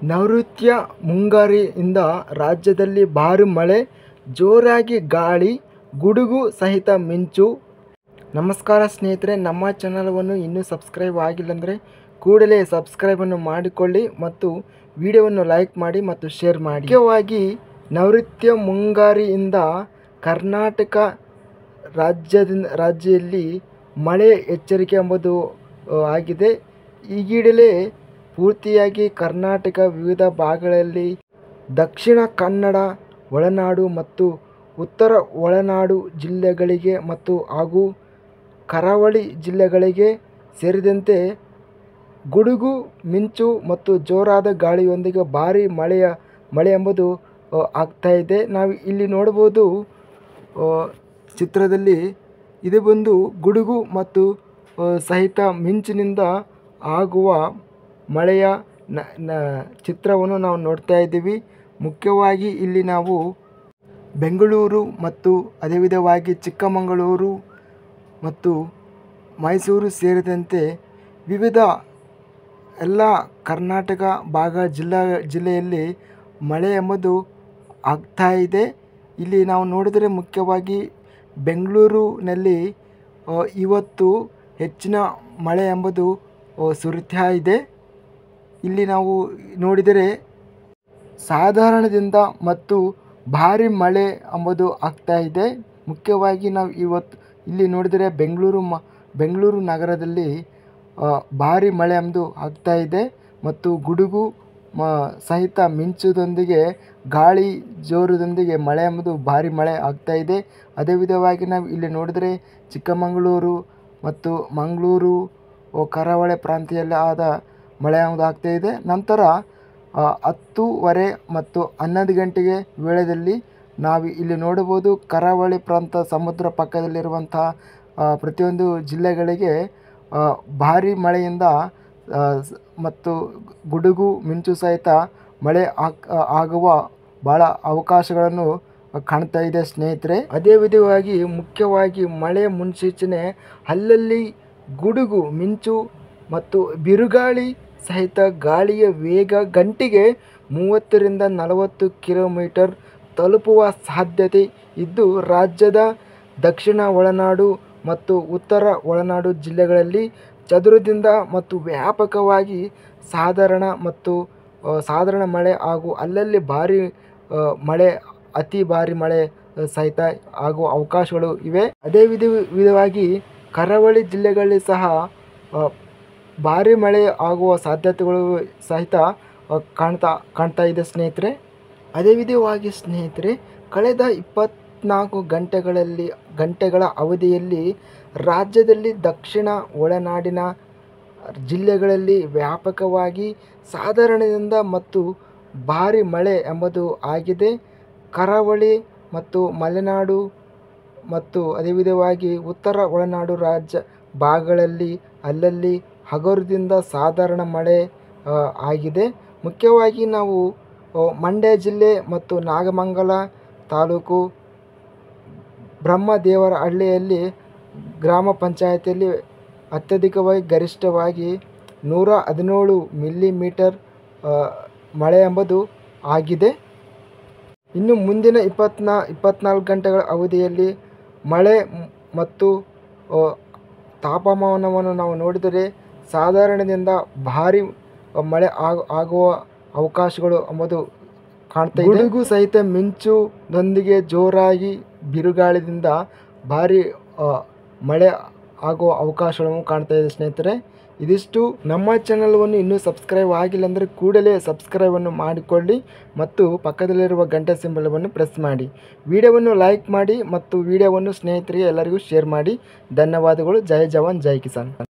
ನೈಋತ್ಯ ಮುಂಗಾರಿನಿಂದ ರಾಜ್ಯದಲ್ಲಿ ಭಾರೀ ಮಳೆ ಜೋರಾಗಿ ಗಾಳಿ ಗುಡುಗು ಸಹಿತ ಮಿಂಚು ನಮಸ್ಕಾರ ಸ್ನೇಹಿತರೆ ನಮ್ಮ ಚಾನಲವನ್ನು ಇನ್ನೂ ಸಬ್ಸ್ಕ್ರೈಬ್ ಆಗಿಲ್ಲಂದರೆ ಕೂಡಲೇ ಸಬ್ಸ್ಕ್ರೈಬನ್ನು ಮಾಡಿಕೊಳ್ಳಿ ಮತ್ತು ವಿಡಿಯೋವನ್ನು ಲೈಕ್ ಮಾಡಿ ಮತ್ತು ಶೇರ್ ಮಾಡಿ ಮುಖ್ಯವಾಗಿ ನೈಋತ್ಯ ಮುಂಗಾರಿಯಿಂದ ಕರ್ನಾಟಕ ರಾಜ್ಯದಿಂದ ರಾಜ್ಯದಲ್ಲಿ ಮಳೆ ಎಚ್ಚರಿಕೆ ಎಂಬುದು ಆ, ಆಗಿದೆ ಈಗಿಡಲೇ ಪೂರ್ತಿಯಾಗಿ ಕರ್ನಾಟಕ ವಿವಿಧ ಭಾಗಗಳಲ್ಲಿ ದಕ್ಷಿಣ ಕನ್ನಡ ಒಳನಾಡು ಮತ್ತು ಉತ್ತರ ಒಳನಾಡು ಜಿಲ್ಲೆಗಳಿಗೆ ಮತ್ತು ಹಾಗೂ ಕರಾವಳಿ ಜಿಲ್ಲೆಗಳಿಗೆ ಸೇರಿದಂತೆ ಗುಡುಗು ಮಿಂಚು ಮತ್ತು ಜೋರಾದ ಗಾಳಿಯೊಂದಿಗೆ ಭಾರೀ ಮಳೆಯ ಮಳೆ ಎಂಬುದು ಆ, ಆಗ್ತಾ ಇದೆ ನಾವು ಇಲ್ಲಿ ನೋಡ್ಬೋದು ಆ, ಚಿತ್ರದಲ್ಲಿ ಇದು ಬಂದು ಗುಡುಗು ಮತ್ತು ಆ, ಸಹಿತ ಮಿಂಚಿನಿಂದ ಆಗುವ ಮಳೆಯ ನ ನ ಚಿತ್ರವನ್ನು ನಾವು ನೋಡ್ತಾ ಇದ್ದೀವಿ ಮುಖ್ಯವಾಗಿ ಇಲ್ಲಿ ನಾವು ಬೆಂಗಳೂರು ಮತ್ತು ಅದೇ ವಿಧವಾಗಿ ಚಿಕ್ಕಮಗಳೂರು ಮತ್ತು ಮೈಸೂರು ಸೇರಿದಂತೆ ವಿವಿಧ ಎಲ್ಲ ಕರ್ನಾಟಕ ಭಾಗ ಜಿಲ್ಲಾ ಜಿಲ್ಲೆಯಲ್ಲಿ ಮಳೆ ಎಂಬುದು ಆಗ್ತಾ ಇದೆ ಇಲ್ಲಿ ನಾವು ನೋಡಿದರೆ ಮುಖ್ಯವಾಗಿ ಬೆಂಗಳೂರಿನಲ್ಲಿ ಆ, ಇವತ್ತು ಹೆಚ್ಚಿನ ಮಳೆ ಎಂಬುದು ಆ, ಸುರಿತಾ ಇದೆ ಇಲ್ಲಿ ನಾವು ನೋಡಿದರೆ ಸಾಧಾರಣದಿಂದ ಮತ್ತು ಭಾರಿ ಮಳೆ ಎಂಬುದು ಆಗ್ತಾ ಇದೆ ಮುಖ್ಯವಾಗಿ ನಾವು ಇವತ್ತು ಇಲ್ಲಿ ನೋಡಿದರೆ ಬೆಂಗಳೂರು ಮ ಬೆಂಗಳೂರು ನಗರದಲ್ಲಿ ಆ, ಭಾರಿ ಮಳೆ ಎಂಬುದು ಆಗ್ತಾ ಇದೆ ಮತ್ತು ಗುಡುಗು ಮ ಸಹಿತ ಮಿಂಚುದೊಂದಿಗೆ ಗಾಳಿ ಜೋರದೊಂದಿಗೆ ಮಳೆ ಎಂಬುದು ಭಾರಿ ಮಳೆ ಆಗ್ತಾ ಇದೆ ಅದೇ ವಿಧವಾಗಿ ನಾವು ಇಲ್ಲಿ ನೋಡಿದರೆ ಚಿಕ್ಕಮಗಳೂರು ಮತ್ತು ಮಂಗಳೂರು ಓ, ಕರಾವಳಿ ಪ್ರಾಂತ್ಯದಲ್ಲಿ ಆದ ಮಳೆ ಎಂಬುದು ಆಗ್ತಾ ಇದೆ ನಂತರ ಆ, ಹತ್ತೂವರೆ ಮತ್ತು ಹನ್ನೊಂದು ಗಂಟೆಗೆ ವೇಳೆಯಲ್ಲಿ ನಾವು ಇಲ್ಲಿ ನೋಡಬಹುದು ಕರಾವಳಿ ಪ್ರಾಂತ ಸಮುದ್ರ ಪಕ್ಕದಲ್ಲಿರುವಂತಹ ಆ, ಪ್ರತಿಯೊಂದು ಜಿಲ್ಲೆಗಳಿಗೆ ಆ, ಭಾರಿ ಮಳೆಯಿಂದ ಆ, ಸ್- ಮತ್ತು ಗುಡುಗು ಮಿಂಚು ಸಹಿತ ಮಳೆ ಆಗ್ ಆಗುವ ಭಾಳ ಅವಕಾಶಗಳನ್ನು ಕಾಣ್ತಾ ಇದೆ ಸ್ನೇಹಿತರೆ ಅದೇ ವಿಧವಾಗಿ ಮುಖ್ಯವಾಗಿ ಮಳೆ ಮುನ್ಸೂಚನೆ ಅಲ್ಲಲ್ಲಿ ಗುಡುಗು ಮಿಂಚು ಮತ್ತು ಬಿರುಗಾಳಿ ಸಹಿತ ಗಾಳಿಯ ವೇಗ ಗಂಟೆಗೆ ಮೂವತ್ತರಿಂದ ನಲವತ್ತು ಕಿಲೋಮೀಟರ್ ತಲುಪುವ ಸಾಧ್ಯತೆ ಇದ್ದು ರಾಜ್ಯದ ದಕ್ಷಿಣ ಒಳನಾಡು ಮತ್ತು ಉತ್ತರ ಒಳನಾಡು ಜಿಲ್ಲೆಗಳಲ್ಲಿ ಚದುರದಿಂದ ಮತ್ತು ವ್ಯಾಪಕವಾಗಿ ಸಾಧಾರಣ ಮತ್ತು ಆ, ಸಾಧಾರಣ ಮಳೆ ಹಾಗೂ ಅಲ್ಲಲ್ಲಿ ಭಾರಿ ಆ, ಮಳೆ ಅತಿ ಭಾರಿ ಮಳೆ ಆ, ಸಹಿತ ಆಗುವ ಅವಕಾಶಗಳು ಇವೆ ಅದೇ ವಿಧ ವಿಧವಾಗಿ ಕರಾವಳಿ ಜಿಲ್ಲೆಗಳಲ್ಲಿ ಸಹ ಆ, ಭಾರಿ ಮಳೆ ಆಗುವ ಸಾಧ್ಯತೆಗಳು ಸಹಿತ ಆ, ಕಾಣ್ತಾ ಕಾಣ್ತಾ ಇದೆ ಸ್ನೇಹಿತರೆ ಅದೇ ವಿಧವಾಗಿ ಸ್ನೇಹಿತರೆ ಕಳೆದ ಇಪ್ಪತ್ನಾಲ್ಕು ಗಂಟೆಗಳಲ್ಲಿ ಗಂಟೆಗಳ ಅವಧಿಯಲ್ಲಿ ರಾಜ್ಯದಲ್ಲಿ ದಕ್ಷಿಣ ಒಳನಾಡಿನ ಜಿಲ್ಲೆಗಳಲ್ಲಿ ವ್ಯಾಪಕವಾಗಿ ಸಾಧಾರಣದಿಂದ ಮತ್ತು ಭಾರಿ ಮಳೆ ಎಂಬುದು ಆಗಿದೆ ಕರಾವಳಿ ಮತ್ತು ಮಲೆನಾಡು ಮತ್ತು ಅದೇ ವಿಧವಾಗಿ ಉತ್ತರ ಒಳನಾಡು ರಾಜ್ಯ ಭಾಗಗಳಲ್ಲಿ ಅಲ್ಲಲ್ಲಿ ಹಗುರದಿಂದ ಸಾಧಾರಣ ಮಳೆ ಆ, ಆಗಿದೆ ಮುಖ್ಯವಾಗಿ ನಾವು ಆ, ಮಂಡ್ಯ ಜಿಲ್ಲೆ ಮತ್ತು ನಾಗಮಂಗಲ ತಾಲೂಕು ಬ್ರಹ್ಮದೇವರಹಳ್ಳಿಯಲ್ಲಿ ಗ್ರಾಮ ಪಂಚಾಯತಿಯಲ್ಲಿ ಅತ್ಯಧಿಕವಾಗಿ ಗರಿಷ್ಠವಾಗಿ ನೂರ ಹದಿನೇಳು ಮಿಲ್ಲಿಮೀಟರ್ ಆ, ಮಳೆ ಎಂಬುದು ಆಗಿದೆ ಇನ್ನು ಮುಂದಿನ ಇಪ್ಪತ್ನಾ ಇಪ್ಪತ್ನಾಲ್ಕು ಗಂಟೆಗಳ ಅವಧಿಯಲ್ಲಿ ಮಳೆ ಮ್- ಮತ್ತು ಆ, ತಾಪಮಾನವನ್ನು ನಾವು ನೋಡಿದರೆ ಸಾಧಾರಣದಿಂದ ಭಾರಿ ಮಳೆ ಆಗ- ಆಗುವ ಅವಕಾಶಗಳು ಎಂಬುದು ಕಾಣ್ತಾ ಇದೆ ಗುಡುಗು ಸಹಿತ ಮಿಂಚುದೊಂದಿಗೆ ಜೋರಾಗಿ ಬಿರುಗಾಳಿದಿಂದ ಭಾರಿ ಆ, ಮಳೆ ಆಗುವ ಅವಕಾಶಗಳನ್ನು ಕಾಣ್ತಾ ಇದೆ ಸ್ನೇಹಿತರೆ ಇದಿಷ್ಟು ನಮ್ಮ ಚಾನಲವನ್ನು ಇನ್ನೂ ಸಬ್ಸ್ಕ್ರೈಬ್ ಆಗಿಲ್ಲ ಅಂದರೆ ಕೂಡಲೇ ಸಬ್ಸ್ಕ್ರೈಬನ್ನು ಮಾಡಿಕೊಳ್ಳಿ ಮತ್ತು ಪಕ್ಕದಲ್ಲಿರುವ ಗಂಟೆ ಸಿಂಬಲವನ್ನು ಪ್ರೆಸ್ ಮಾಡಿ ವಿಡಿಯೋವನ್ನು ಲೈಕ್ ಮಾಡಿ ಮತ್ತು ವಿಡಿಯೋವನ್ನು ಸ್ನೇಹಿತರಿಗೆ ಎಲ್ಲರಿಗೂ ಶೇರ್ ಮಾಡಿ ಧನ್ಯವಾದಗಳು ಜೈ ಜವಾನ್ ಜೈ ಕಿಸಾನ್